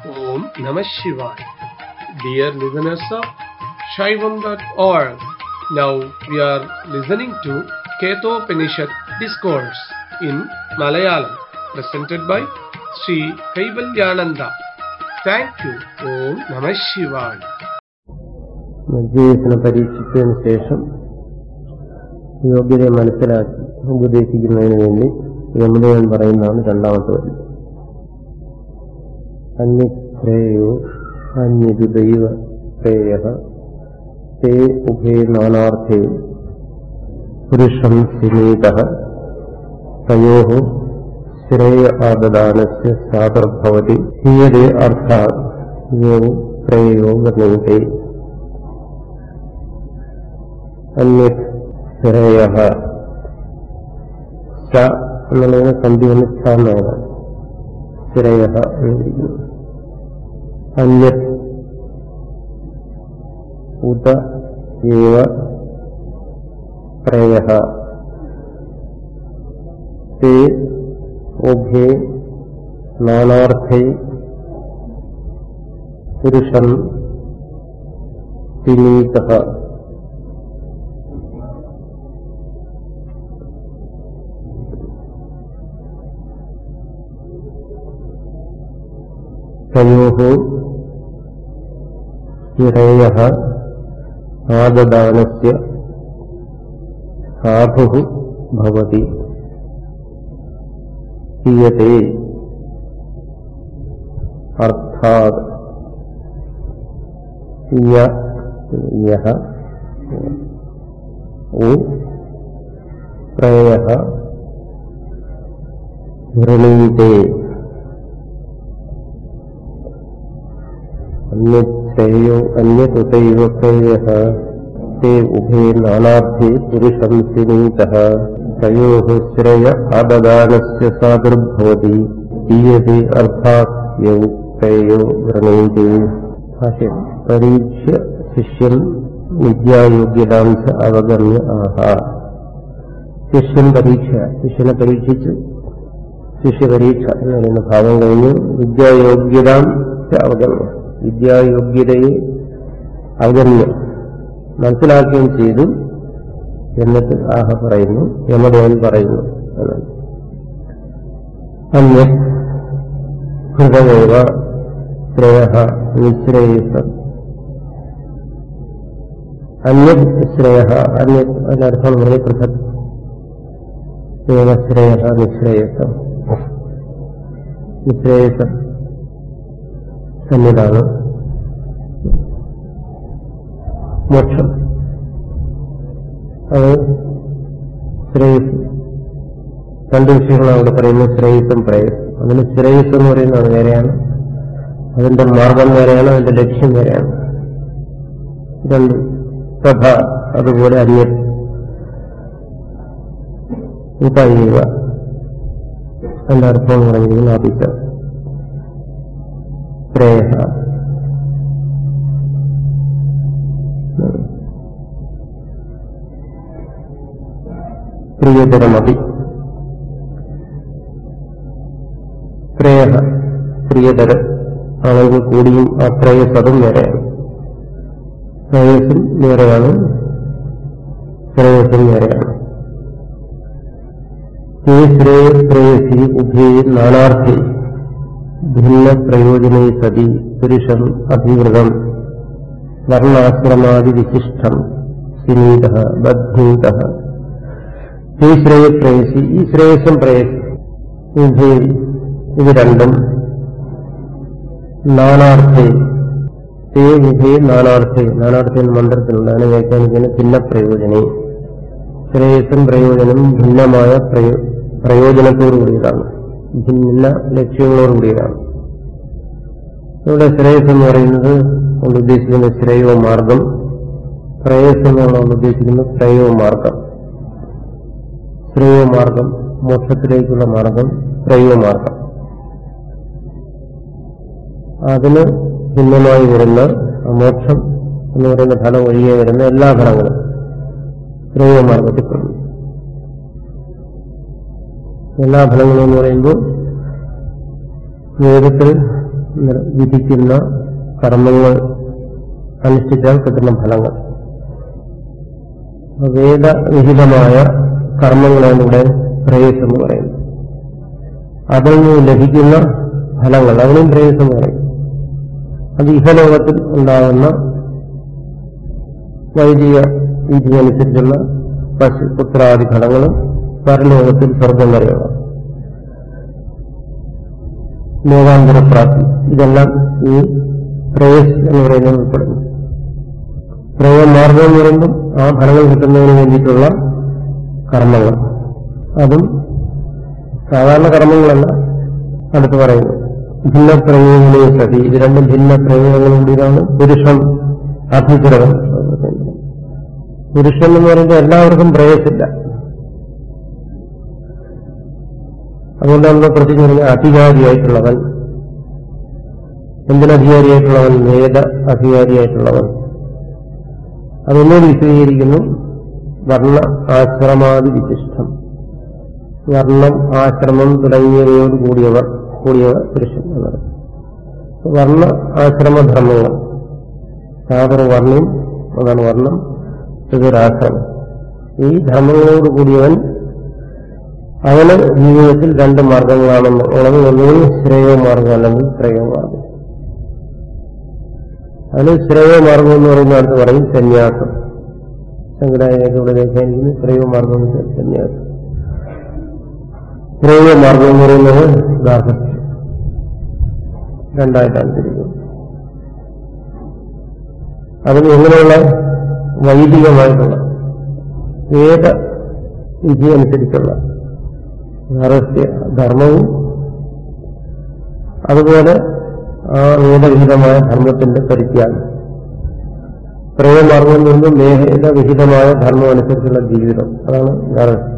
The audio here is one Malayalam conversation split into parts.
Om Namah Shivaya. Dear listeners of Shaivam.org, now we are listening to Ketopanishad Discourse in Malayalam, presented by Sri Kaivalyananda. Thank you. Om Namah Shivaya. മധ്യവയസ്സിനെ പരീക്ഷിച്ചതിന് ശേഷം യോഗ്യതയെ മനസ്സിലാക്കി ഉപദേശിക്കുന്നതിന് വേണ്ടി യമുനയൻ പറയുന്നതാണ് രണ്ടാമത്തെ വരി അന്യശ്രേയോ അന്യതു ദൈവ ശ്രേയ തേ ഉഭേ നാനാർത്ഥേ പുരുഷം സിനീത തയോ ശ്രേയ ആദദാനസ്യ സാദർഭവതി ഹീയതേ അർത്ഥാത് യോ ശ്രേയോ ഗണീതേ അന്യത് ശ്രേയ ച എന്നുള്ളതിന് സന്ധി വന്ന് ഛ എന്നാണ് ശ്രേയ എന്നിരിക്കുന്നു അന്യത് ഉദ ഏവ ശ്രേയ തേ ഉഭേ നാനാർത്ഥൈ പുരുഷം വിനീത തയോः ശ്രേയः ആദദാനस्य സാധുः ഭവതി ഹീയത്തെ അർത്ഥാത് യ യഹ ഉ പ്രേയः വൃണീതേ അന്യശ്രേയോ അന്യതുതൈവ ശ്രേയഃ ते उभे नानार्थे पुरुषम् सिनीतः तयोः श्रेय आददानस्य सादुर्भवति दीयते अर्थात् यौ श्रेयो व्रणीते भाष्यम् परीक्ष्य शिष्यम् വിദ്യായോഗ്യതാം ച അവഗമ്യ ആഹ ശിഷ്യൻ പരീക്ഷ ശിഷ്യനെ പരീക്ഷിച്ച് ശിഷ്യപരീക്ഷ എന്ന് പറയുന്ന ഭാഗം കഴിഞ്ഞു വിദ്യായോഗ്യതാം ച അവഗമ്യ വിദ്യായോഗ്യതയെ അവഗമ്യ മനസ്സിലാക്കുകയും ചെയ്തു എന്നിട്ട് ആഹ പറയുന്നു യമദേവൻ പറയുന്നു എന്നാണ് അന്യ ഹൃദയവ ശ്രേയ നിശ്രേയസ അന്യത് ശ്രേയ അന്യത് അതിനർത്ഥം വളരെ പൃഥക് ഏവ ശ്രേയ നിശ്രേയസം നിശ്രേയസം എന്നതാണ് മോക്ഷം അത് ശ്രേയസ് രണ്ട് വിഷയങ്ങളാണ് അവിടെ പറയുന്നത് ശ്രേയസും പ്രേയസും അതിന് ശ്രേയസ് എന്ന് പറയുന്നത് വേറെയാണ് അതിന്റെ മാർഗം വേറെയാണ് അതിന്റെ ലക്ഷ്യം വേറെയാണ് രണ്ട് സഭ അതുപോലെ അന്യ ഉപയുക അതിന്റെ അർത്ഥം എന്ന് പറഞ്ഞിരിക്കുന്നത് ആദിച്ച ശ്രേയ പ്രിയതരമതി ശ്രേയ പ്രിയതരം ആണെങ്കിൽ കൂടിയും ആ ശ്രേയസതും വേറെയാണ് ശ്രേയസും വേറെയാണ് ശ്രേയസും വേറെയാണ് ഈ ശ്രേയ ശ്രേയസി ഉഭേ നാനാർത്ഥി ഭിന്ന പ്രയോജനേ സതി പുരുഷം അധികൃതം വർണ്ണാശ്രമാതി വിശിഷ്ടം സിനീത ബദ്ധീത ഈ ശ്രേയ പ്രേയസി ഈ ശ്രേയസും പ്രേയസി ഉഭേ ഇത് രണ്ടും നാനാർത്ഥേ തേ ഉഭേ നാനാർത്ഥേ നാനാർത്ഥേ എന്ന മന്ത്രത്തിലുണ്ട് അതിനെ വ്യാഖ്യാനിക്കുന്ന ഭിന്ന പ്രയോജനെ ശ്രേയസും പ്രയോജനം ഭിന്നമായ പ്രയോജനത്തോടു കൂടിയതാണ് ഭിന്ന ലക്ഷ്യങ്ങളോടുകൂടിയതാണ് ഇവിടെ ശ്രേയസ് എന്ന് പറയുന്നത് കൊണ്ട് ഉദ്ദേശിക്കുന്ന ശ്രേയോ മാർഗം പ്രേയസ് എന്നുള്ളത് ഉദ്ദേശിക്കുന്നത് പ്രയോ മാർഗം ശ്രേയോ മാർഗം മോക്ഷത്തിലേക്കുള്ള മാർഗം പ്രയോ മാർഗം അതിന് ഭിന്നമായി വരുന്ന മോക്ഷം എന്ന് പറയുന്ന ഫലം ഒഴികെ വരുന്ന എല്ലാ ഫലങ്ങളും ശ്രേയോ മാർഗത്തിൽപ്പെടുന്നു എല്ലാ ഫലങ്ങളും എന്ന് പറയുമ്പോൾ വേദത്തിൽ വിധിക്കുന്ന കർമ്മങ്ങൾ അനുഷ്ഠിച്ചാൽ കിട്ടുന്ന ഫലങ്ങൾ വേദവിഹിതമായ കർമ്മങ്ങളാണ് ഇവിടെ പ്രേയസ് എന്ന് പറയുന്നത് അതിൽ നിന്ന് ലഭിക്കുന്ന ഫലങ്ങൾ അതിനും പ്രേയസ് എന്ന് പറയും അത് ഇഹലോകത്തിൽ ഉണ്ടാകുന്ന വൈദിക വിധി അനുസരിച്ചുള്ള പശു പുത്രാദി ഫലങ്ങളും പരലോകത്തിൽ സ്വർഗം വരെയുള്ള ലോകാന്തരപ്രാപ്തി ഇതെല്ലാം ഈ പ്രേയസ് എന്ന് പറയുന്നത് ഉൾപ്പെടുന്നു പ്രേയമാർഗം എന്ന് പറയുമ്പോൾ ആ ഫലങ്ങൾ കിട്ടുന്നതിന് വേണ്ടിയിട്ടുള്ള കർമ്മങ്ങൾ അതും സാധാരണ കർമ്മങ്ങളല്ല അടുത്ത് പറയുന്നു ഭിന്ന പ്രയോഗങ്ങളെ സതി ഇത് രണ്ടും ഭിന്ന പ്രയോഗങ്ങളും കൂടിയാണ് പുരുഷൻ അഭിചരവൻ പുരുഷൻ എന്ന് പറയുമ്പോൾ എല്ലാവർക്കും പ്രേയസില്ല അതുകൊണ്ട് നമ്മൾ പ്രത്യേകിച്ച് പറഞ്ഞ അധികാരിയായിട്ടുള്ളവൻ എന്തിനധികാരിയായിട്ടുള്ളവൻ വേദ അധികാരിയായിട്ടുള്ളവൻ അതൊന്നുകൂടി വിശദീകരിക്കുന്നു വർണ്ണ ആശ്രമാതി വിശിഷ്ടം വർണ്ണം ആശ്രമം തുടങ്ങിയവയോട് കൂടിയവർ കൂടിയവർ പുരുഷൻ എന്നത് വർണ്ണ ആശ്രമധർമ്മങ്ങൾ സാധന വർണ്ണം അതാണ് വർണ്ണം ഇതൊരാശ്രമം ഈ ധർമ്മങ്ങളോട് കൂടിയവൻ അവന് ജീവിതത്തിൽ രണ്ട് മാർഗങ്ങളാണെന്ന് ഉള്ളത് ഒന്നുകിൽ ശ്രേയോ മാർഗം അല്ലെങ്കിൽ ശ്രേയോ മാർഗം അതിന് ശ്രേയോ മാർഗം എന്ന് പറയുന്ന അടുത്ത് പറയും സന്യാസം ശങ്കരാചാര്യയുടെ വ്യാഖ്യാനിക്കുന്നു ശ്രേയോ മാർഗം എന്ന് വെച്ചാൽ സന്യാസം ശ്രേയോ മാർഗം എന്ന് പറയുന്നത് ഗാർഹസ്ഥ്യം രണ്ടായിട്ടാണ് തിരിക്കുന്നത് അതിന് എങ്ങനെയുള്ള വൈദികമായിട്ടുള്ള വേദ വിധി അനുസരിച്ചുള്ള ഗാർഹസ്ഥ്യ ധർമ്മവും അതുപോലെ ആ വേദവിഹിതമായ ധർമ്മത്തിന്റെ പരിത്യാഗം പ്രേമമാർഗം നിന്നും വേദവിഹിതമായ ധർമ്മം അനുസരിച്ചുള്ള ജീവിതം അതാണ് ഗാർഹസ്ഥ്യം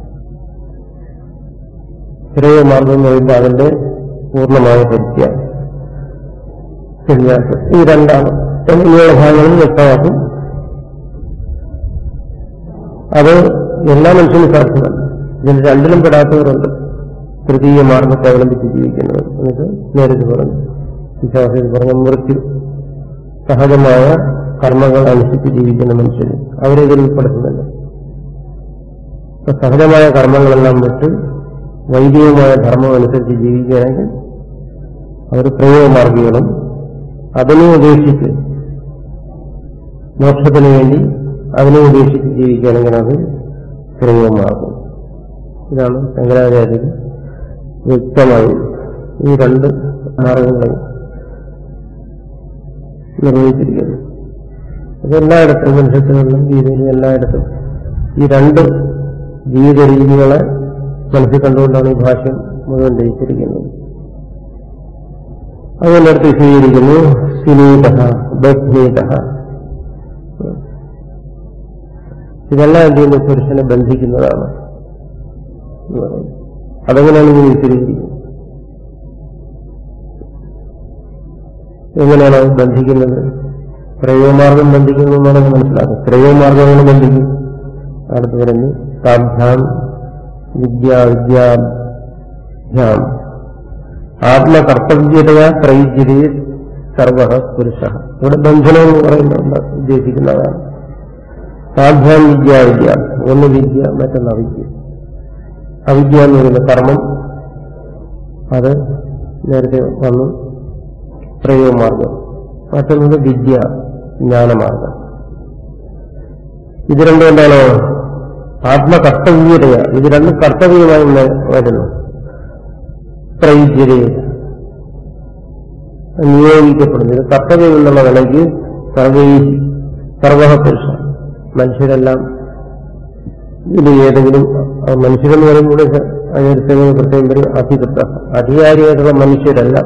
ശ്രേയമാർഗം എന്ന് പറയുമ്പോൾ അതിന്റെ പൂർണ്ണമായ പരിത്യാഗം സന്യാസം ഈ രണ്ടാണ് ഇങ്ങനെയുള്ള ഭാഗങ്ങളിൽ വ്യക്തമാക്കും അത് എല്ലാ മനുഷ്യനും സാധ്യമല്ല ഇതിൽ രണ്ടിലും പെടാത്തവരുണ്ട് തൃതീയ മാർഗത്തെ അവലംബിച്ച് ജീവിക്കുന്നവർ എന്നിട്ട് നേരിട്ട് പറഞ്ഞു വിശ്വാസത്തിൽ പറഞ്ഞ മൃത്യു സഹജമായ കർമ്മങ്ങൾ അനുസരിച്ച് ജീവിക്കുന്ന മനുഷ്യർ അവരെ ഇതിൽ ഉൾപ്പെടുത്തുന്നില്ല അപ്പൊ സഹജമായ കർമ്മങ്ങളെല്ലാം വിട്ട് വൈദികമായ ധർമ്മം അനുസരിച്ച് ജീവിക്കുകയാണെങ്കിൽ അവർ പ്രയോഗമാർഗികളും അതിനെ ഉപേക്ഷിച്ച് മോക്ഷത്തിന് വേണ്ടി അതിനെ ഉപേക്ഷിച്ച് ജീവിക്കുകയാണെങ്കിൽ അത് പ്രയോഗമാകും ഇതാണ് ശങ്കരാചാര്യർ വ്യക്തമായി ഈ രണ്ട് മാർഗങ്ങളെ നിർവഹിച്ചിരിക്കുന്നത് അതെല്ലായിടത്തും ഉപനിഷത്തുകളിലും ഗീതയിലും എല്ലായിടത്തും ഈ രണ്ട് ജീവിത രീതികളെ മനസ്സിൽ കണ്ടുകൊണ്ടാണ് ഈ ഭാഷ്യം മുഴുവൻ രചിച്ചിരിക്കുന്നത് അതിനടുത്ത് സ്വീകരിക്കുന്നു സുനീത ബഹ്നീത ഇതെല്ലാം എന്ത് ചെയ്യുന്നു പുരുഷനെ ബന്ധിക്കുന്നതാണ് അതെങ്ങനെയാണ് ഇങ്ങനെ വിശദീകരിക്കുന്നത് എങ്ങനെയാണ് അത് ബന്ധിക്കുന്നത് പ്രയോഗമാർഗം ബന്ധിക്കുന്നു എന്നാണ് മനസ്സിലാക്കുന്നത് പ്രയോഗമാർഗം എങ്ങനെ ബന്ധിക്കും അടുത്ത് പറഞ്ഞു താഭ്യാം വിദ്യാ വിദ്യാഭ്യാം ആത്മകർത്തവ്യതയാ പ്രയുജ്യതേ സർവ പുരുഷ ഇവിടെ ബന്ധനം എന്ന് പറയുന്നത് ഉദ്ദേശിക്കുന്നതാണ് സാധ്യാം വിദ്യ വിദ്യ ഒന്ന് വിദ്യ മറ്റൊന്ന് അവിദ്യ അവിദ്യ എന്ന് പറയുന്ന കർമ്മം അത് നേരത്തെ വന്നു പ്രയോഗമാർഗം മറ്റൊന്നത് വിദ്യ ജ്ഞാനമാർഗം ഇത് രണ്ടും എന്താണ് ആത്മകർത്തവ്യതയ ഇത് രണ്ടും കർത്തവ്യമായി വരുന്നു പ്രയുജ്യതയെ നിയോഗിക്കപ്പെടുന്നു ഇത് കർത്തവ്യമുള്ള നിലയ്ക്ക് സർവൈ സർവഹ പുരുഷ മനുഷ്യരെല്ലാം ഇത് ഏതെങ്കിലും മനുഷ്യരെന്ന് പറയുമ്പോൾ അതിനടുത്ത് പ്രത്യേകം പറയും അധികൃത അധികാരിയായിട്ടുള്ള മനുഷ്യരല്ല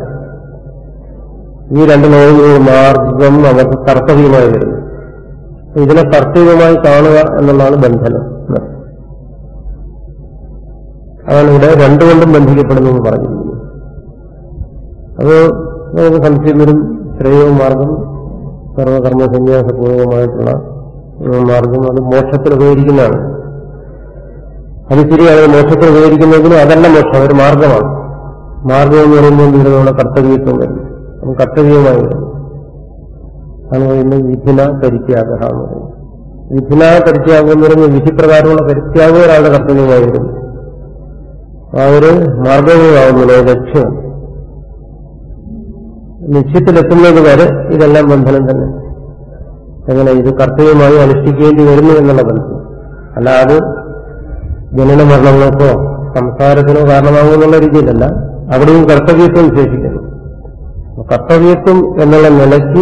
ഈ രണ്ട് ലോകങ്ങളുടെ മാർഗം അവർക്ക് കർത്തവ്യമായി വരുന്നു ഇതിനെ കർത്തവ്യമായി കാണുക എന്നുള്ളതാണ് ബന്ധനം അതാണ് ഇവിടെ രണ്ടുകൊണ്ടും ബന്ധിക്കപ്പെടുന്നു എന്ന് പറഞ്ഞിരിക്കുന്നു അത് നമുക്ക് സംശയം വരും ശ്രേയവും മാർഗം സർവകർമ്മ സന്യാസപൂർവമായിട്ടുള്ള മാർഗം അത് മോക്ഷത്തിന് ഉപകരിക്കുന്നതാണ് അത് ശരിയാണ് മോക്ഷത്തിന് ഉപകരിക്കുന്നെങ്കിലും അതല്ല മോക്ഷം ഒരു മാർഗമാണ് മാർഗം എന്ന് പറയുമ്പോൾ ഇവിടെ നമ്മുടെ കർത്തവ്യത്വം വരുന്നു കർത്തവ്യമായി വരുന്നു ആണ് പറയുന്നത് വിധിന പരിത്യാഗ എന്ന് പറയുന്നത് വിധിന പരിത്യാഗം എന്ന് പറയുന്നത് വിധിപ്രകാരമുള്ള പരിത്യാഗം ഒരാളുടെ കർത്തവ്യമായി വരുന്നു ആ ഒരു മാർഗവുമാവുന്നില്ല ലക്ഷ്യം ലക്ഷ്യത്തിലെത്തുന്നത് വരെ ഇതെല്ലാം ബന്ധനം തന്നെ എങ്ങനെ ഇത് കർത്തവ്യമായി അനുഷ്ഠിക്കേണ്ടി വരുന്നു എന്നുള്ള ബന്ധം അല്ലാതെ ജനന മരണങ്ങൾക്കോ സംസാരത്തിനോ കാരണമാകുമെന്നുള്ള രീതിയിലല്ല അവിടെയും കർത്തവ്യത്വം വിശേഷിക്കുന്നു കർത്തവ്യത്വം എന്നുള്ള നിലയ്ക്ക്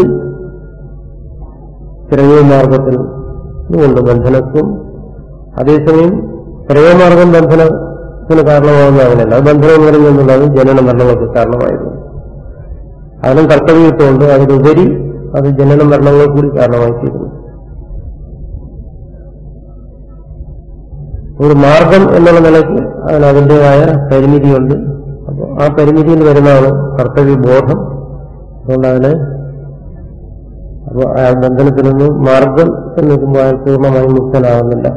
ശ്രേയമാർഗത്തിൽ കൊണ്ട് ബന്ധനത്വം അതേസമയം ശ്രേയമാർഗം ബന്ധനത്തിന് കാരണമാകുന്ന അവനല്ല അത് ബന്ധനം എന്ന് പറയുന്നത് ജനന മരണങ്ങൾക്ക് കാരണമായിരുന്നു അതിനും കർത്തവ്യത്വമുണ്ട് അതിലുപരി അത് ജനന മരണങ്ങൾ കൂടി കാരണമായി തീരുന്നു ഒരു മാർഗം എന്നുള്ള നിലയ്ക്ക് അതിന് അതിൻ്റെതായ പരിമിതിയുണ്ട് അപ്പോൾ ആ പരിമിതിയിൽ വരുന്നതാണ് കർത്തവ്യബോധം അതുകൊണ്ട് അതിന് അപ്പോൾ ആ ബന്ധനത്തിൽ നിന്ന് മാർഗം എന്ന് നിൽക്കുമ്പോൾ അയാൾ പൂർണ്ണമായും മുക്തനാകുന്നില്ല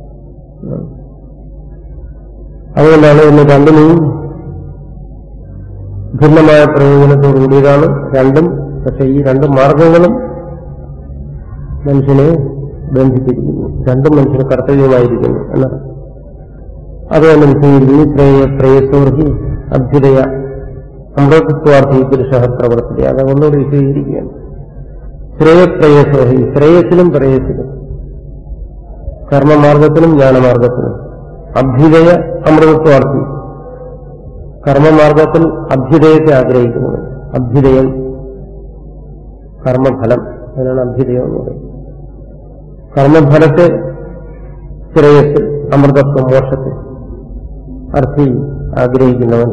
അതുകൊണ്ടാണ് ഇന്ന് രണ്ടിനെയും ഭിന്നമായ പ്രയോജനത്തോടു കൂടിയതാണ് രണ്ടും പക്ഷെ ഈ രണ്ട് മാർഗങ്ങളും മനുഷ്യനെ ബന്ധിച്ചിരിക്കുന്നു രണ്ടും മനുഷ്യന് കർത്തവ്യമായിരിക്കുന്നു എന്നാണ് അതുകൊണ്ട് വിശദീകരിക്കുന്നു ശ്രേയ ശ്രേയസോർഹി അഭ്യുദയ അമൃതത്വാർത്ഥി പുരുഷ പ്രവർത്തിക്കുക അത് ഒന്നുകൂടി വിശദീകരിക്കുകയാണ് ശ്രേയപ്രേയസോഹി ശ്രേയസിലും പ്രേയസിലും കർമ്മമാർഗത്തിലും ജ്ഞാനമാർഗത്തിലും അഭ്യുദയ അമൃതത്വാർത്ഥി കർമ്മമാർഗത്തിൽ അഭ്യുദയത്തെ ആഗ്രഹിക്കുന്നത് അഭ്യുദയം കർമ്മഫലം അതിനാണ് അഭ്യുദയം എന്ന് പറയുന്നത് കർമ്മഫലത്തെ ശ്രേയസ് അമൃതത്വം മോക്ഷത്തെ അർത്ഥി ആഗ്രഹിക്കുന്നവൻ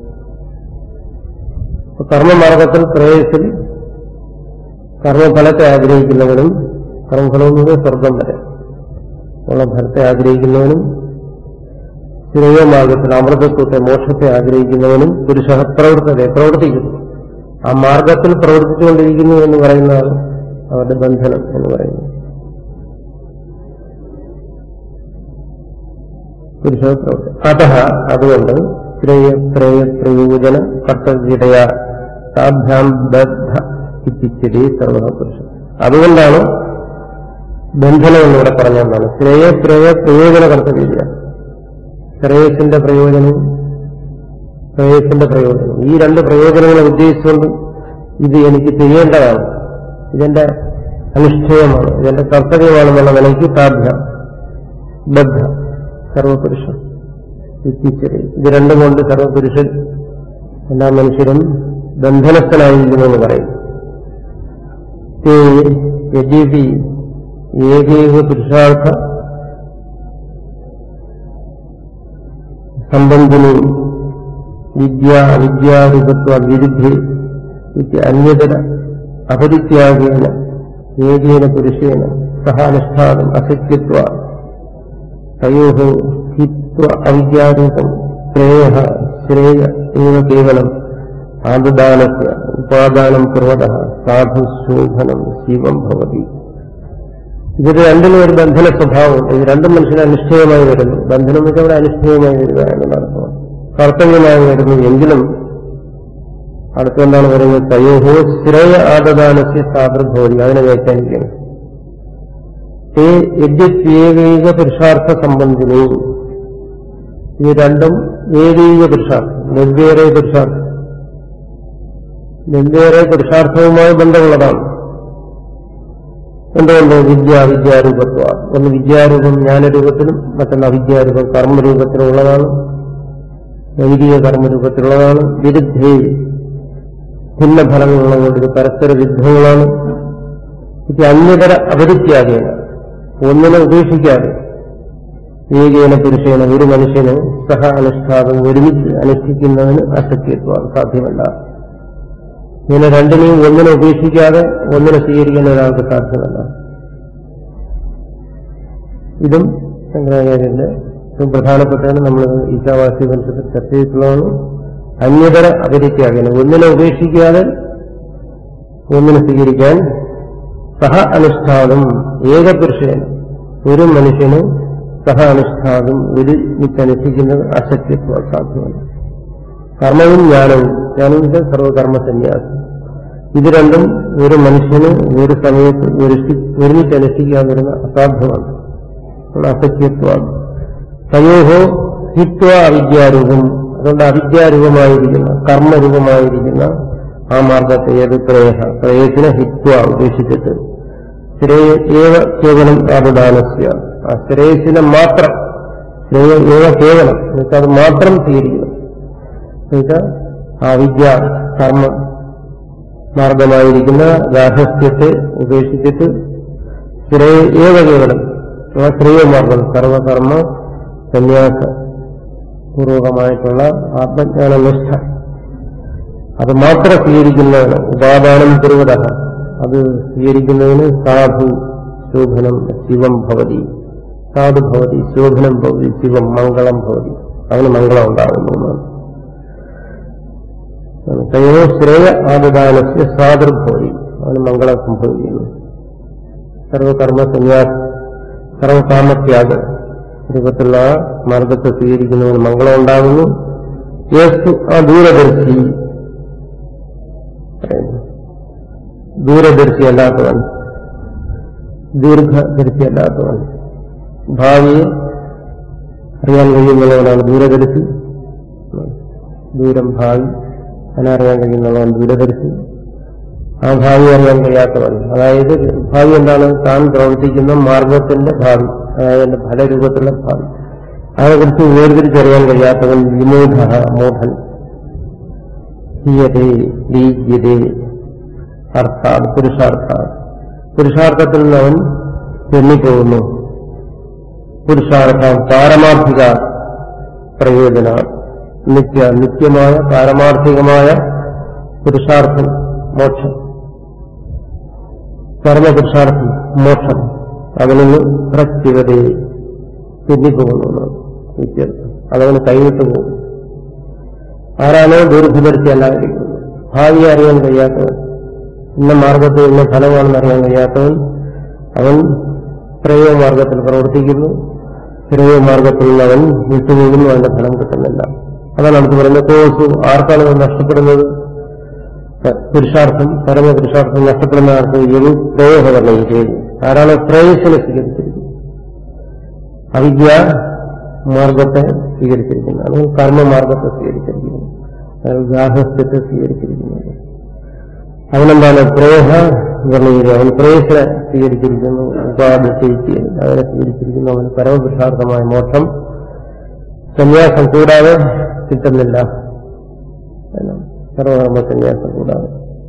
കർമ്മമാർഗത്തിൽ ശ്രേയസിൽ കർമ്മഫലത്തെ ആഗ്രഹിക്കുന്നവനും കർമ്മഫലം എന്ന് സ്വർഗം വരെ ഉള്ള ഫലത്തെ ആഗ്രഹിക്കുന്നവനും ശ്രേയമാർഗത്തിൽ അമൃതത്വത്തെ മോക്ഷത്തെ ആഗ്രഹിക്കുന്നവനും പുരുഷ പ്രവർത്തനെ പ്രവർത്തിക്കുന്നു ആ മാർഗത്തിൽ പ്രവർത്തിച്ചുകൊണ്ടിരിക്കുന്നു എന്ന് പറയുന്നതാണ് അവരുടെ ബന്ധനം എന്ന് പറയുന്നത് പുരുഷ പ്രവർത്തി അത അതുകൊണ്ട് ശ്രേയ ശ്രേയ പ്രയോജന കർത്തവ്യതയ താഭ്യാം ബദ്ധ ഇത്തിച്ചതി സർവ പുരുഷൻ അതുകൊണ്ടാണ് ബന്ധനം എന്നിവിടെ പറഞ്ഞതാണ് ശ്രേയ ശ്രേയ പ്രയോജന കർത്തവ്യ ശ്രേയസിന്റെ പ്രയോജനവും ശ്രേയസിന്റെ പ്രയോജനം ഈ രണ്ട് പ്രയോജനങ്ങളെ ഉദ്ദേശിച്ചുകൊണ്ട് ഇത് എനിക്ക് ചെയ്യേണ്ടതാണ് ഇതെന്റെ അനുഷ്ഠേയമാണ് ഇതെന്റെ കർത്തവ്യമാണെന്നുള്ള നിലയ്ക്ക് താഭ്യ ബദ്ധ സർവപുരുഷൻ എത്തിച്ചത് ഇത് രണ്ടും കൊണ്ട് സർവപുരുഷൻ എല്ലാ മനുഷ്യരും ബന്ധനസ്ഥനായിരിക്കുന്നു എന്ന് പറയും യജീവി ഏകൈക പുരുഷാർത്ഥ സംബന്ധിനി വിദ്യ അവിദ്യാരൂപത്വ വിരുദ്ധി അന്യതര അപരിത്യാഗേന ഏകേന പുരുഷേന സഹാനുഷ്ഠാനം അസത്യത്വ തയോ ഹിത്വ അവിദ്യാരൂപം ശ്രേയ ശ്രേയ ഏവ കേവലം ആദദാനസ്യ ഉപാദാനം കുർവത സാധുശോഭനം ശിവം ഭവതി ഇതിൽ രണ്ടിനും ഒരു ബന്ധന സ്വഭാവമുണ്ട് ഇത് രണ്ടും മനുഷ്യന് അനിഷ്ഠേയമായി വരുന്നു ബന്ധനം എന്ന് വെച്ചാൽ അവിടെ അനിഷ്ഠേയമായി വരിക എന്നുള്ള അർത്ഥമാണ് കർത്തവ്യമായി വരുന്നു എങ്കിലും അടുത്തെന്താണ് പറയുന്നത് തയോഹോ ശ്രേയ ആദദാനസ്യ സാദൃഭവതി അതിനെ വ്യാഖ്യാനിക്കണം ഏ യജ്ഞേകൈക പുരുഷാർത്ഥ സംബന്ധിനി ഇത് രണ്ടും ഏകൈക പുരുഷാർത്ഥം വെവ്വേറെ പുരുഷാർത്ഥം വെവ്വേറെ പുരുഷാർത്ഥവുമായി ബന്ധമുള്ളതാണ് എന്തുകൊണ്ട് വിദ്യ വിദ്യാരൂപത്വ ഒന്ന് വിദ്യാരൂപം ജ്ഞാനരൂപത്തിലും മറ്റൊന്ന് അവിദ്യാരൂപം കർമ്മരൂപത്തിലുള്ളതാണ് വൈദിക കർമ്മരൂപത്തിലുള്ളതാണ് വിരുദ്ധേ ഭിന്ന ഫലങ്ങളുള്ളതുകൊണ്ട് ഇത് പരസ്പര വിരുദ്ധങ്ങളാണ് ഇത് അന്യതര അപരിത്യാഗേന ഒന്നിനെ ഉപേക്ഷിക്കാതെ ഏകേന പുരുഷേന ഒരു മനുഷ്യന് സഹ അനുഷ്ഠാതം ഒരുമിച്ച് അനുഷ്ഠിക്കുന്നതിന് അസത്യത്വം സാധ്യമല്ല ഇങ്ങനെ രണ്ടിനെയും ഒന്നിനെ ഉപേക്ഷിക്കാതെ ഒന്നിനെ സ്വീകരിക്കാൻ ഒരാൾക്ക് സാധ്യമല്ല ഇതും ശങ്കരാചാര്യന്റെ ഏറ്റവും പ്രധാനപ്പെട്ടാണ് നമ്മൾ ഈശാവാസി ബന്ധത്തിൽ ചർച്ച ചെയ്തിട്ടുള്ളതാണ് അന്യതര അപരിത്യാഗന ഒന്നിനെ ഉപേക്ഷിക്കാതെ ഒന്നിനെ സ്വീകരിക്കാൻ സഹ അനുഷ്ഠാനം ഏകപുരുഷൻ ഒരു മനുഷ്യന് സഹ അനുഷ്ഠാനം ഒരുമിച്ച് അനുഷ്ഠിക്കുന്നത് അസത്യത്വം സാധ്യമല്ല കർമ്മവും ജ്ഞാനവും ജ്ഞാനം വെച്ചാൽ സർവകർമ്മ സന്യാസം ഇത് രണ്ടും ഒരു മനുഷ്യന് ഒരു സമയത്ത് ഒരുഷി- ഒരുമിച്ച് അനുഷ്ഠിക്കാൻ വരുന്ന അസാധ്യമാണ് അസഖ്യത്വമാണ് തയോഹോ ഹിത്വ അവിദ്യാരൂപം അതുകൊണ്ട് അവിദ്യാരൂപമായിരിക്കുന്ന കർമ്മരൂപമായിരിക്കുന്ന ആ മാർഗത്തെ ഏത് പ്രേഹ പ്രേയത്തിനെ ഹിത്വ ഉപേക്ഷിച്ചിട്ട് ശ്രേയ ഏവ കേവലം ആപദാനസ്യ ആ ശ്രേയസിനെ മാത്രം ശ്രേയ ഏവ കേവലം എന്നുവെച്ചാൽ അത് മാത്രം സ്വീകരിക്കണം എന്നുവെച്ചാൽ ആ വിദ്യ കർമ്മ മാർഗമായിരിക്കുന്ന ഗാർഹസ്ഥ്യത്തെ ഉപേക്ഷിച്ചിട്ട് ശ്രേയ ഏവ കേവലം ആ ശ്രേയമാർഗം സർവകർമ്മ സന്യാസ പൂർവകമായിട്ടുള്ള ആത്മജ്ഞാന നിഷ്ഠ അത് മാത്രം സ്വീകരിക്കുന്നതാണ് ഉപാദാനം കുറുവത അത് സ്വീകരിക്കുന്നതിന് സാധു ശോഭനം ശിവം ഭവതി സാധു ഭവതി ശോഭനം ഭവതി ശിവം മംഗളം ഭവതി അവന് മംഗളം ഉണ്ടാകുന്നു എന്നാണ് തയോ ശ്രേയ ആദദാനസ്യ സാദൃഭവതി അവന് മംഗളം സംഭവിക്കുന്നു സർവകർമ്മ സന്യാസ സർവകാമത്യാഗ രൂപത്തിലുള്ള ആ മാർഗത്തെ സ്വീകരിക്കുന്നവന് മംഗളം ഉണ്ടാകുന്നു യേശു ആ ദൂരദർശി പറയുന്നു. ദൂരദർശി അല്ലാത്തവൻ ദീർഘദർശി അല്ലാത്തവൻ ഭാവിയെ അറിയാൻ കഴിയുന്നവനാണ് ദൂരദർശി ദൂരം ഭാവി അതിനറിയാൻ കഴിയുന്നവൻ ദൂരദർശി ആ ഭാവി അറിയാൻ കഴിയാത്തവൻ അതായത് ഭാവി എന്താണ് താൻ പ്രവർത്തിക്കുന്ന മാർഗത്തിന്റെ ഭാവി അതായത് അതിന്റെ ഫലരൂപത്തിലുള്ള ഭാവി അതിനെക്കുറിച്ച് വേർതിരിച്ചറിയാൻ കഴിയാത്തവൻ വിമൂഢ മൂഢൻ ഹീയതേ ലീജ്യതേ അർത്ഥാത് പുരുഷാർത്ഥാത് പുരുഷാർത്ഥത്തിൽ നിന്ന് അവൻ തെന്നിപ്പോകുന്നു പുരുഷാർത്ഥം പാരമാർത്ഥിക പ്രയോജന നിത്യ നിത്യമായ പാരമാർത്ഥികമായ പുരുഷാർത്ഥം മോക്ഷം പരമപുരുഷാർത്ഥം മോക്ഷം അതിൽ നിന്ന് പ്രത്യുവതേ തെന്നിപ്പോകുന്നു എന്നാണ് വ്യത്യാസം അതവന് കൈവിട്ടു പോകും ആരാണോ ദീർഘദർശി അല്ലാതിരിക്കുന്നത് ഭാവിയെ അറിയാൻ കഴിയാത്തവൻ ഇന്ന മാർഗത്തിൽ ഇന്ന ഫലമാണെന്ന് അറിയാൻ കഴിയാത്തവൻ അവൻ പ്രയോഗമാർഗത്തിൽ പ്രവർത്തിക്കുന്നു പ്രയോഗമാർഗത്തിൽ നിന്ന് അവൻ വിട്ടുപോകുന്നു അവന്റെ ഫലം കിട്ടുന്നില്ല അതാണ് അടുത്ത് പറയുന്നത് കോഴ്സ് ആർക്കാണ് ഇത് നഷ്ടപ്പെടുന്നത് പുരുഷാർത്ഥം പരമപുരുഷാർത്ഥം നഷ്ടപ്പെടുന്ന ആർക്ക് ഒരു പ്രയോഗവർണ്ണം ചെയ്യുന്നു ആരാണ് പ്രേയസിനെ സ്വീകരിച്ചിരിക്കുന്നത് അവിദ്യ മാർഗത്തെ സ്വീകരിച്ചിരിക്കുന്നത് അല്ലെങ്കിൽ കർമ്മമാർഗത്തെ സ്വീകരിച്ചിരിക്കുന്നത് അതായത് ഗാർഹസ്ഥ്യത്തെ സ്വീകരിച്ചിരിക്കുന്നത് അവനെന്താണ് പ്രേഹ വർണ്ണിക്കുക അവൻ പ്രേയസിനെ സ്വീകരിച്ചിരിക്കുന്നു ഉപാധിച്ചയിച്ച് അവനെ സ്വീകരിച്ചിരിക്കുന്നു അവന് പരമപുരുഷാർത്ഥമായ മോക്ഷം സന്യാസം കൂടാതെ കിട്ടുന്നില്ല എന്നാണ്. സർവകർമ്മ സന്യാസം കൂടാതെ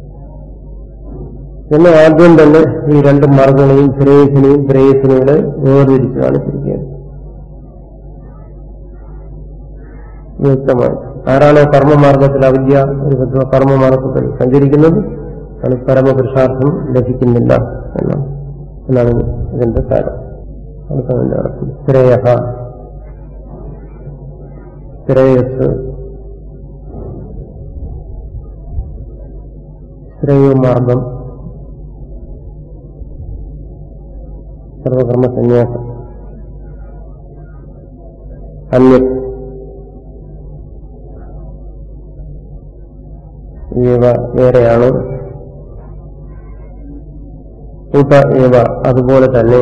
എന്ന് ആദ്യം തന്നെ ഈ രണ്ട് മാർഗങ്ങളെയും ശ്രേയസിനെയും പ്രേയസിനെയും വേർതിരിച്ച് കാണിച്ചിരിക്കുകയാണ് വ്യക്തമായി ആരാണോ കർമ്മമാർഗത്തിൽ അവിദ്യ ഒരു ബന്ധ കർമ്മമാർഗത്തിൽ സഞ്ചരിക്കുന്നത് ആണ് പരമപുരുഷാർത്ഥം ലഭിക്കുന്നില്ല എന്നാണ് എന്നാണ് ഇതിന്റെ കാര്യം അടുത്തതിന്റെ അർത്ഥം ശ്രേയ ശ്രേയസ് ശ്രേയോമാർഗം സർവകർമ്മ സന്യാസം അന്യ ഇവ വേറെയാണ് ഉത ഇവ അതുപോലെ തന്നെ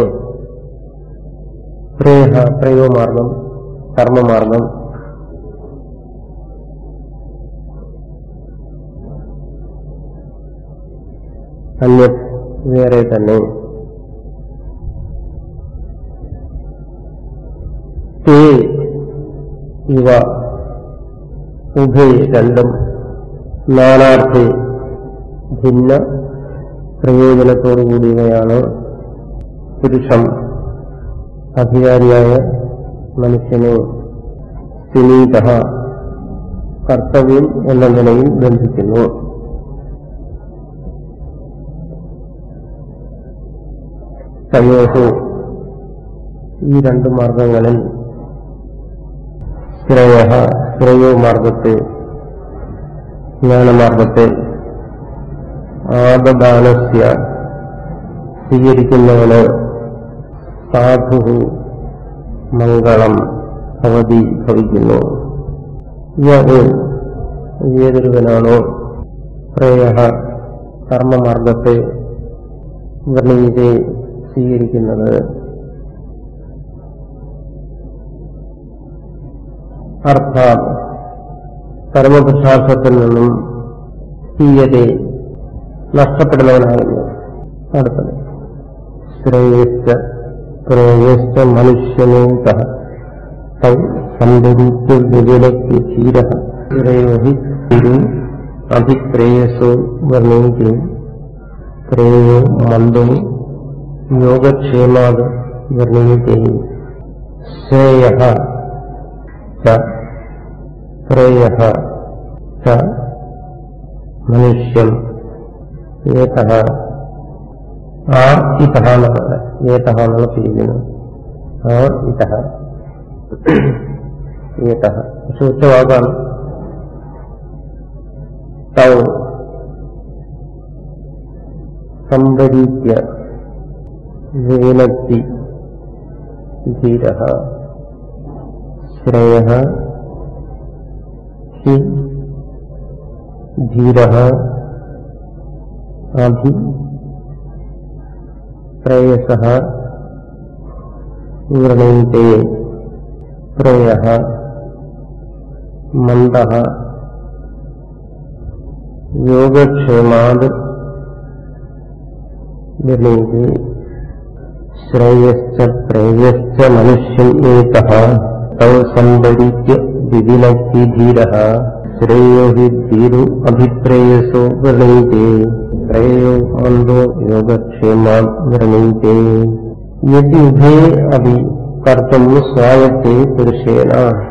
പ്രേഹ പ്രയോഗമാർഗം കർമ്മമാർഗം അന്യ വേറെ തന്നെ തേ ഇവ ഉഭയ രണ്ടും നാനാർത്ഥി ഭിന്ന പ്രയോജനത്തോടുകൂടിയവയാണ് പുരുഷം അധികാരിയായ മനുഷ്യനെ സുനീത കർത്തവ്യം എന്ന നിലയിൽ ബന്ധിക്കുന്നു തയോഹോ ഈ രണ്ട് മാർഗങ്ങളിൽ ശ്രേയ ശ്രേയോ മാർഗത്തെ ജ്ഞാനമാർഗത്തെ ആദദാനസ്യ സ്വീകരിക്കുന്നവന് സാധു മംഗളം അവധി ഭവിക്കുന്നു യത് ഏതൊരുവനാണോ പ്രേയ കർമ്മമാർഗത്തെ വർണ്ണിച്ച് സ്വീകരിക്കുന്നത് അർത്ഥാത് പരമപുരുഷാർത്ഥത്തിൽ നിന്നും ഹീയതെ നഷ്ടപ്പെടുന്നവനാകുന്നു അടുത്തത് ശ്രേയശ്ച പ്രേയശ്ച മനുഷ്യനേത തൗ സന്തരിക്ക് വിവിലയ്ക്ക് ധീര ശ്രേയോ ഹി ഗുരു അഭിപ്രേയസോ വർണ്ണയിക്കും പ്രേയോ മന്ദോ യോഗക്ഷേമാത് വർണ്ണയിക്കേ ശ്രേയ ച ശ്രേയ ച മനുഷ്യം ഏതഃ ആ ഇതഃ എന്നുള്ളത് ഏതഃ എന്നുള്ള പിരിക്കുന്നു ആ ഇതഃ ഏതഃ പക്ഷെ ഉച്ചവാക്കാണ് തൗ സംഭരീത്യ വേനത്തി ധീര ശ്രേയ ഹി ധീര അഭി പ്രേയസ വൃണീത്തെ പ്രേയ മന്ദ യോഗക്ഷേമാത് വൃണീത്തെ ശ്രേയശ്ച പ്രേയശ്ച മനുഷ്യം ഏതഃ തൗ സംഭരിത്യ വിവിലത്തി ധീര ശ്രേയോ ഹി ധീരു അഭിപ്രേയസോ വൃണീത്തെ ശ്രേയോ മന്ദോ യോഗക്ഷേമാ വൃണീത്തെ യതി ഉഭേ അഭി കർത്തും സ്വായത്തെ പുരുഷേണ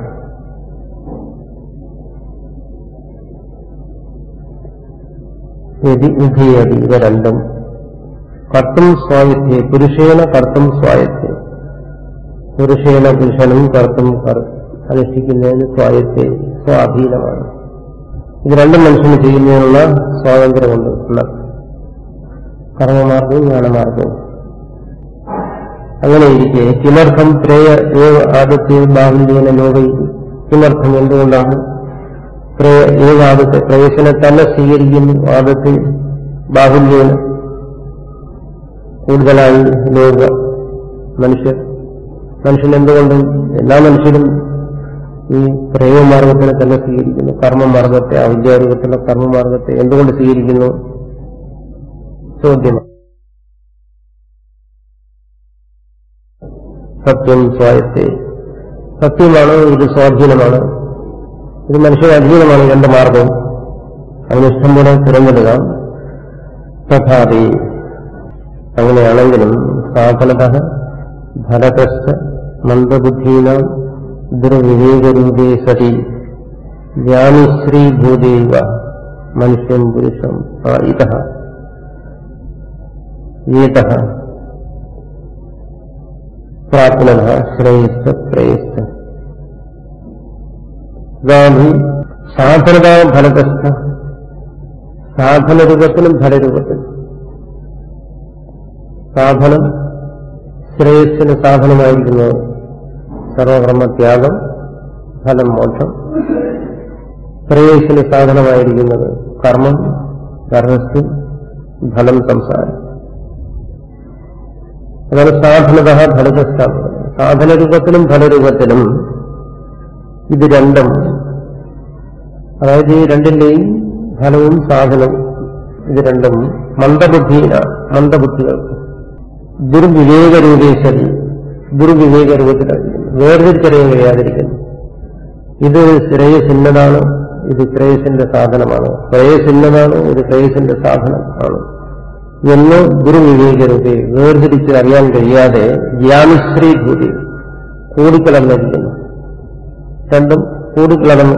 യതി ഉഭേ അഭി ഇവ രണ്ടും കർത്തും സ്വായത്തെ പുരുഷേണ കർത്തും സ്വായത്തെ പുരുഷേണ പുരുഷനും കർത്തും അനുഷ്ഠിക്കുന്നതിന് സ്വായത്തെ സ്വാധീനമാണ് ഇത് രണ്ടും മനുഷ്യന് ചെയ്യുന്നതിനുള്ള സ്വാതന്ത്ര്യമുണ്ട് എന്നർത്ഥം കർമ്മമാർഗവും ജ്ഞാനമാർഗവും അങ്ങനെ ഇരിക്കെ കിമർത്ഥം പ്രേയ ഏവ ആദത്തെ ബാഹുല്യേന ലോകയിൽ കിമർത്ഥം എന്തുകൊണ്ടാണ് പ്രേയ ഏവ ആദത്തെ പ്രേയസിനെ തന്നെ സ്വീകരിക്കുന്നു ആദത്തെ ബാഹുല്യേന കൂടുതലായി ലോക മനുഷ്യർ മനുഷ്യൻ എന്തുകൊണ്ട് എല്ലാ മനുഷ്യരും ഈ പ്രേമമാർഗത്തിനെ തന്നെ സ്വീകരിക്കുന്നു കർമ്മമാർഗത്തെ അവിദ്യാരൂപത്തിലുള്ള കർമ്മമാർഗത്തെ എന്തുകൊണ്ട് സ്വീകരിക്കുന്നു ചോദ്യമാണ് സത്യം സ്വായത്തെ സത്യമാണ് ഇത് സ്വാധീനമാണ് ഇത് മനുഷ്യന് അധീനമാണ് രണ്ട് മാർഗം അതിനിഷ്ടം പോലെ തിരഞ്ഞെടുക്കാം തഥാപി അങ്ങനെയാണെങ്കിലും സാധനത ഫലതശ്ച മന്ദബുദ്ധീനാം ദുർവിവേകരൂപേ സതി വ്യാമിശ്രീഭൂതൈവ മനുഷ്യം പുരുഷം ആ ഇത ഏത പ്രാപ്നത ശ്രേയസ് പ്രേയസ് ഇതാണി സാധനത ഫലതസ്ഥ സാധനരൂപത്തിലും ഫലരൂപത്തിലും സാധനം ശ്രേയസ്സിന് സാധനമായിരിക്കുന്നത് സർവകർമ്മത്യാഗം ഫലം മോക്ഷം ശ്രേയസ്സിന് സാധനമായിരിക്കുന്നത് കർമ്മം ഗർഹസ്ഥ്യം ഫലം സംസാരം അതാണ് സാധനത ഫലതസ്ഥാനം സാധനരൂപത്തിലും ഫലരൂപത്തിലും ഇത് രണ്ടും അതായത് ഈ രണ്ടിന്റെയും ഫലവും സാധനവും ഇത് രണ്ടും മന്ദബുദ്ധിയിലാണ് മന്ദബുദ്ധികൾക്ക് ദുർവിവേകരൂപേശ്വരി ദുർവിവേക രൂപത്തിലായിരിക്കുന്നു വേർതിരിച്ചറിയാൻ കഴിയാതിരിക്കുന്നു ഇത് ശ്രേയസിന്നതാണ് ഇത് ശ്രേയസിന്റെ സാധനമാണ് ശ്രേയസിന്നതാണ് ഇത് ശ്രേയസിന്റെ സാധനം ആണ് എന്ന് ദുർവിവേക രൂപേ വേർതിരിച്ച് അറിയാൻ കഴിയാതെ ജ്ഞാനിശ്രീ ഭൂതി കൂടിക്കലർന്നിരിക്കുന്നു രണ്ടും കൂടിക്കലർന്ന്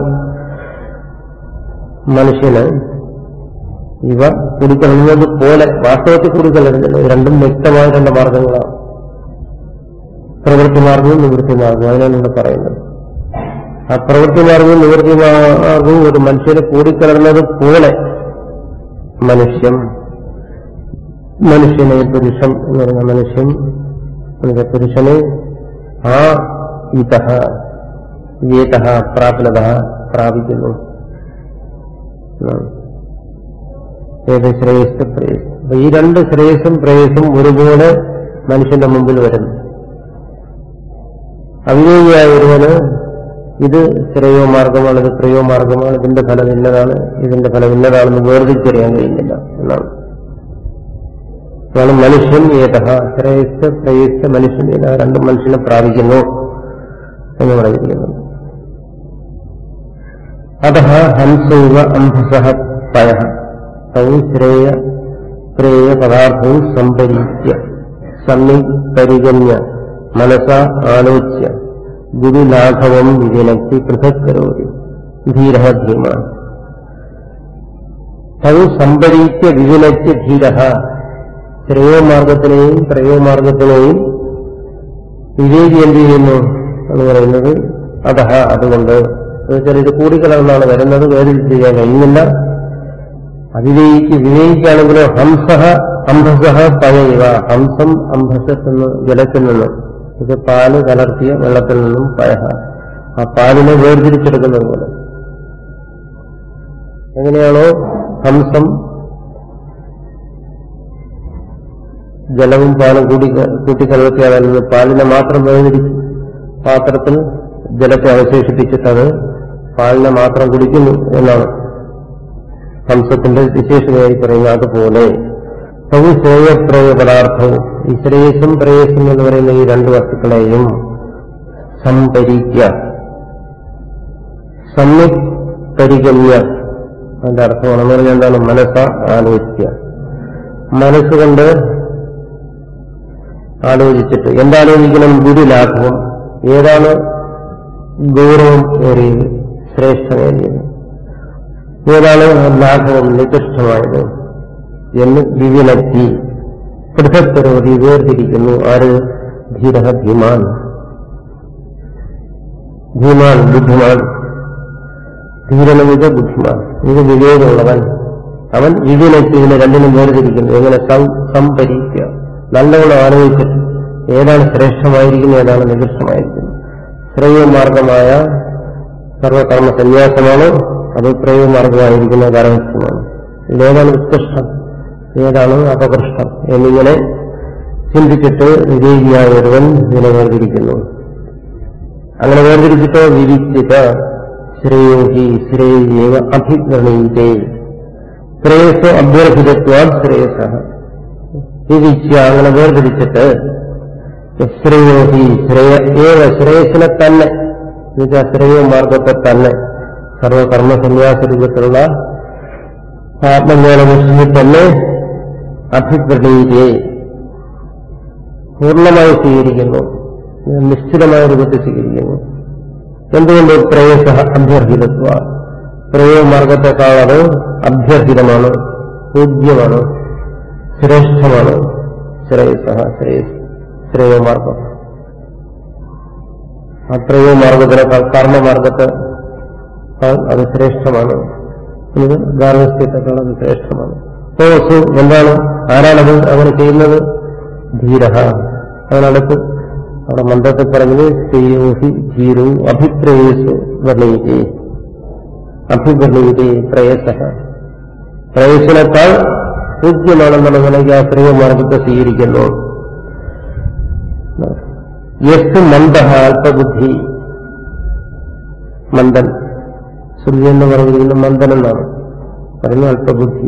മനുഷ്യന് ഇവ കൂടിക്കലർന്നത് പോലെ വാസ്തവത്തിൽ കൂടിക്കലരുന്നില്ല രണ്ടും വ്യക്തമായ രണ്ട് മാർഗങ്ങളാണ് പ്രവൃത്തി മാർഗവും നിവൃത്തി മാർഗവും അതിനാണ് ഇവിടെ പറയുന്നത് ആ പ്രവൃത്തി മാർഗവും നിവൃത്തി മാർഗവും ഒരു മനുഷ്യന് കൂടിക്കലർന്നത് പോലെ മനുഷ്യം മനുഷ്യനെ പുരുഷം എന്ന് പറയുന്ന മനുഷ്യൻ മനുഷ്യ പുരുഷനെ ആ ഇത ഏത പ്രാപ്നത പ്രാപിക്കുന്നു ഏത് ശ്രേയസ് പ്രേയസ് അപ്പൊ ഈ രണ്ട് ശ്രേയസും പ്രേയസും ഒരുപോലെ മനുഷ്യന്റെ മുമ്പിൽ വരുന്നു അവിവേകിയായ ഒരുവന് ഇത് ശ്രേയോ മാർഗമാണ് ഇത് പ്രയോ മാർഗമാണ് ഇതിന്റെ ഫലം ഇന്നതാണ് ഇതിന്റെ ഫലം ഇന്നതാണെന്ന് വേർതിരിച്ചറിയാൻ കഴിയുന്നില്ല എന്നാണ് അതാണ് മനുഷ്യൻ ഏത ശ്രേയസ് പ്രേയസ് മനുഷ്യൻ ഏത രണ്ടും മനുഷ്യനെ പ്രാപിക്കുന്നു എന്ന് പറഞ്ഞിരിക്കുന്നു അത ഹംസൈവ അംഭസ പയ തൗ ശ്രേയ പ്രേയ പദാർത്ഥവും സംപരീക്യ സമ്യക് പരിഗണ്യ മനസ ആലോച്യ ഗുരുലാഘവം വിവിനക്തി പൃഥക് കരോതി ധീര ധീമ തൗ സംപരീക്യ വിവിനക്യ ധീര ശ്രേയോമാർഗത്തിനെയും പ്രയോമാർഗത്തിനെയും വിവേകി എന്ത് ചെയ്യുന്നു എന്ന് പറയുന്നത് അതഹ അതുകൊണ്ട് എന്നുവെച്ചാൽ ഇത് കൂടിക്കലർന്നാണ് വരുന്നത് വേദിൽ ചെയ്യാൻ കഴിയുന്നില്ല അവിവേകിക്ക് വിവേകിക്കാണെങ്കിലോ ഹംസഹ അംഭസഹ പയവ ഹംസം അംഭസത്തെന്ന് ജലത്തിൽ നിന്നും ഇത് പാല് കലർത്തിയ വെള്ളത്തിൽ നിന്നും പയഹ ആ പാലിനെ വേർതിരിച്ചെടുക്കുന്നത് പോലെ എങ്ങനെയാണോ ഹംസം ജലവും പാലും കൂടി കൂട്ടിക്കലർത്തിയാൽ അതിൽ നിന്ന് പാലിനെ മാത്രം വേർതിരിച്ച് പാത്രത്തിൽ ജലത്തെ അവശേഷിപ്പിച്ചിട്ടത് പാലിനെ മാത്രം കുടിക്കുന്നു എന്നാണ് ഹംസത്തിന്റെ വിശേഷതയായി പറയുന്നത് അതുപോലെ സൗ ശ്രേയപ്രയ പദാർത്ഥവും ഈ ശ്രേയസും പ്രേയസും എന്ന് പറയുന്ന ഈ രണ്ട് വസ്തുക്കളെയും സംപരിക്ക സമ്യക് പരിഗണ്യ അതിന്റെ അർത്ഥമാണെന്ന് പറഞ്ഞാൽ എന്താണ് മനസ്സ ആലോചിക്കുക മനസ്സുകൊണ്ട് ആലോചിച്ചിട്ട് എന്താലോചിക്കണം ഗുരുലാഘവം ഏതാണ് ഗൗരവം ഏറിയത് ശ്രേഷ്ഠമേറിയത് ഏതാണ് ലാഘവം നികൃഷ്ടമായത് എന്ന് വിവിലത്തി പൃഥക്തരോധി വേർതിരിക്കുന്നു ആര് ധീര ഭീമാൻ ഭീമാൻ ബുദ്ധിമാൻ ധീരനമിത് ബുദ്ധിമാൻ ഇത് വിവേകമുള്ളവൻ അവൻ വിവിലത്തി ഇതിനെ രണ്ടിനും വേർതിരിക്കുന്നു എങ്ങനെ സംപരിക്കുക നല്ലവണ്ണം ആലോചിച്ചിട്ട് ഏതാണ് ശ്രേഷ്ഠമായിരിക്കുന്നത് ഏതാണ് നികൃഷ്ടമായിരിക്കുന്നത് ശ്രേയമാർഗമായ സർവകർമ്മ സന്യാസമാണ് അത് പ്രേയമാർഗമായിരിക്കുന്ന കരഹസ്യമാണ് ഇതിലേതാണ് ഉത്കൃഷ്ടം ഏതാണ് അപകൃഷ്ടം എന്നിങ്ങനെ ചിന്തിച്ചിട്ട് വിവേകിയായ ഒരുവൻ ഇതിനെ വേർതിരിക്കുന്നു അങ്ങനെ വേർതിരിച്ചിട്ടോ വിരിച്ചിത ശ്രേയോഹി ശ്രേയേവ അഭിഗണീതേ ശ്രേയസ് അഭ്യർത്ഥിതത്വാ ശ്രേയസ വിരിച്ച അങ്ങനെ വേർതിരിച്ചിട്ട് ശ്രേയോഹി ശ്രേയ ഏവ ശ്രേയസിനെ തന്നെ എന്നുവെച്ചാൽ ശ്രേയ മാർഗത്തെ തന്നെ സർവകർമ്മ സന്യാസ രൂപത്തിലുള്ള ആത്മജ്ഞാനദൃഷ്ടിയിൽ തന്നെ അഭിപ്രണീയെ പൂർണ്ണമായി സ്വീകരിക്കുന്നു നിശ്ചിതമായ രൂപത്തിൽ സ്വീകരിക്കുന്നു എന്തുകൊണ്ട് പ്രേയസ അഭ്യർത്ഥിതത്വ പ്രേയമാർഗത്തെക്കാൾ അത് അഭ്യർത്ഥിതമാണ് പൂജ്യമാണ് ശ്രേഷ്ഠമാണ് ശ്രേയസ ശ്രേയസ് ശ്രേയമാർഗം ആ പ്രേയമാർഗത്തിനേക്കാൾ കർമ്മമാർഗത്തെ അത് ശ്രേഷ്ഠമാണ് ഇത് ഗാർഹസ്ഥ്യത്തെക്കാൾ അത് ശ്രേഷ്ഠമാണ് ഓസു എന്താണ് ആരാണത് അങ്ങനെ ചെയ്യുന്നത് ധീര അതിനടുത്ത് അവിടെ മന്ത്രത്തിൽ പറഞ്ഞത് ശ്രീയോഹി ധീരു അഭിപ്രേയസു വർണ്ണയിക്കേ അഭിവർണ്ണയിക്കേ പ്രേയസ പ്രേയസിനേക്കാൾ പൂജ്യമാണെന്നുള്ള നിലയ്ക്ക് ആ ശ്രീയമാർഗത്തെ സ്വീകരിക്കുന്നു യസ് മന്ദ അല്പബുദ്ധി മന്ദൻ ശ്രുതി എന്ന് പറഞ്ഞിരിക്കുന്ന മന്ദൻ എന്നാണ് പറയുന്നത് അല്പബുദ്ധി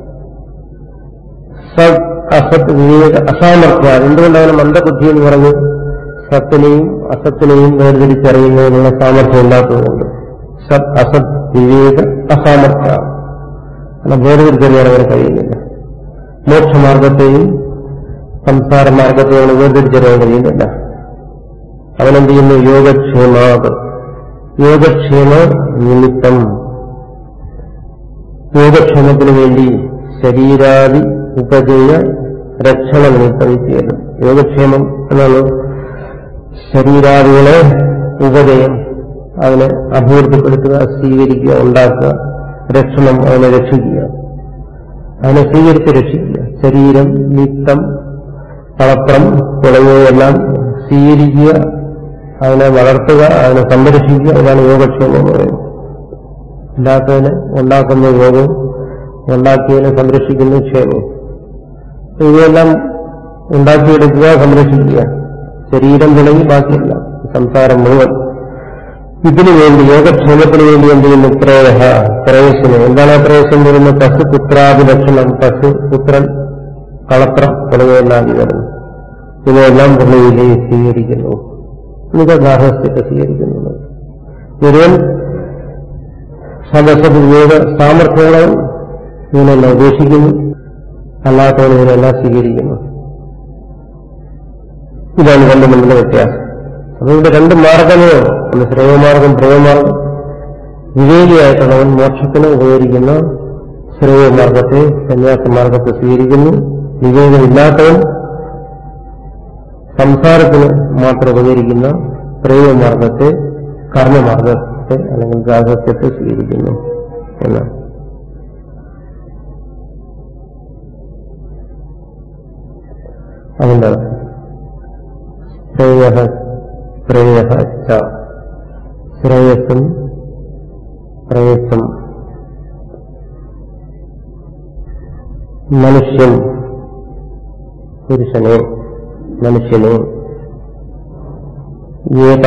സത് അസത് വിവേക അസാമർത്ഥ്യ എന്തുകൊണ്ട് അവന് മന്ദബുദ്ധി എന്ന് പറഞ്ഞു സത്തിനെയും അസത്തിനെയും വേർതിരിച്ചറിയുന്നതിനുള്ള സാമർഥ്യം ഇല്ലാത്തതുകൊണ്ട് സത് അസത് വിവേക അസാമർത്ഥ്യ അല്ല വേർതിരിച്ചറിയാൻ അവന് കഴിയുന്നില്ല മോക്ഷമാർഗത്തെയും സംസാരമാർഗത്തെയും അവന് വേർതിരിച്ചറിയാൻ കഴിയുന്നില്ല അവനെന്ത് ചെയ്യുന്നു യോഗക്ഷേമാത് യോഗക്ഷേമ നിമിത്തം യോഗക്ഷേമത്തിന് വേണ്ടി ശരീരാദി ഉപജയ രക്ഷണ നിമിത്തം ചെയ്യുന്നു യോഗക്ഷേമം എന്നാണ് ശരീരാദികളെ ഉപജയം അതിനെ അഭിവൃദ്ധിപ്പെടുത്തുക സ്വീകരിക്കുക ഉണ്ടാക്കുക രക്ഷണം അതിനെ രക്ഷിക്കുക അതിനെ സ്വീകരിച്ച് രക്ഷിക്കുക ശരീരം നിത്തം കളത്രം തുടങ്ങിയവയെല്ലാം സ്വീകരിക്കുക അതിനെ വളർത്തുക അതിനെ സംരക്ഷിക്കുക ഇതാണ് യോഗക്ഷേമം എന്ന് പറയുന്നത് ഇല്ലാത്തതിന് ഉണ്ടാക്കുന്ന യോഗവും ഉണ്ടാക്കിയതിനെ സംരക്ഷിക്കുന്നു ക്ഷേമം ഇവയെല്ലാം ഉണ്ടാക്കിയെടുക്കുക സംരക്ഷിക്കുക ശരീരം തുടങ്ങി ബാക്കിയല്ല സംസാരം മുഴുവൻ ഇതിനു വേണ്ടി യോഗക്ഷേമത്തിന് വേണ്ടി എന്ത് ചെയ്യുന്നു പ്രേയ പ്രേയസിന് എന്താണ് ആ പ്രേയസം വരുന്നത് പശു പുത്രാദിലക്ഷണം പശു പുത്രൻ കളത്രം തുടങ്ങിയെല്ലാം വരുന്നു ഇവയെല്ലാം പുള്ളിയിലെ സ്വീകരിക്കുന്നു ഇത് ഗാർഹസ്ഥ്യത്തെ സ്വീകരിക്കുന്നു മുഴുവൻ സദസ്സ വിവേക സാമർഥ്യങ്ങളെ ഇതിനെല്ലാം ഉപേക്ഷിക്കുന്നു അല്ലാത്തവൻ ഇതിനെല്ലാം സ്വീകരിക്കുന്നു ഇതാണ് രണ്ടും തമ്മിലുള്ള വ്യത്യാസം അപ്പൊ ഇവിടെ രണ്ട് മാർഗമേ ഉള്ളൂ ഒന്ന് ശ്രേയമാർഗം പ്രേമമാർഗം വിവേകിയായിട്ടുള്ളവൻ മോക്ഷത്തിന് ഉപകരിക്കുന്ന ശ്രേയമാർഗത്തെ സന്യാസമാർഗത്തെ സ്വീകരിക്കുന്നു വിവേകമില്ലാത്തവൻ സംസാരത്തിന് മാത്രം ഉപകരിക്കുന്ന പ്രേമമാർഗത്തെ കർമ്മമാർഗത്തെ അല്ലെങ്കിൽ ഗാർഹസ്ഥ്യത്തെ സ്വീകരിക്കുന്നു എന്നാണ് അതുകൊണ്ട് ശ്രേയ ശ്രേയ ച ശ്രേയസ്സും പ്രേയസ്സും മനുഷ്യൻ പുരുഷനെ മനുഷ്യനെ ഏക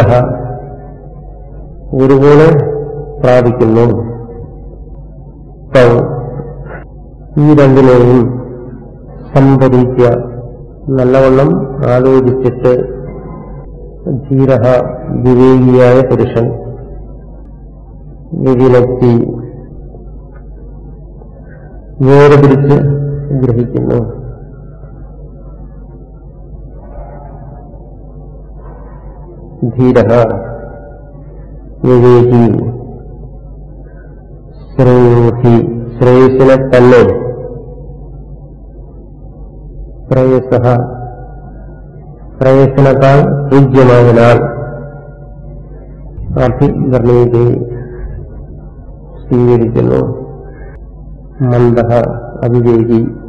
ഒരുപോലെ പ്രാപിക്കുന്നു തൗ ഈ രണ്ടിനെയും സംഭരിക്കുക നല്ലവണ്ണം ആലോചിച്ചിട്ട് ധീര വിവേകിയായ പുരുഷൻ വിവിലക്തി വേർതിരിച്ച് ഗ്രഹിക്കുന്നു ധീര വിവേകി ശ്രേയോഹി ശ്രേയസിനെ തന്നെ ശ്രേയസ ശ്രേയസിനേക്കാൾ പൂജ്യമായതിനാൽ അഭിവർണീതി സ്വീകരിക്കുന്നു മന്ദ അവിവേകി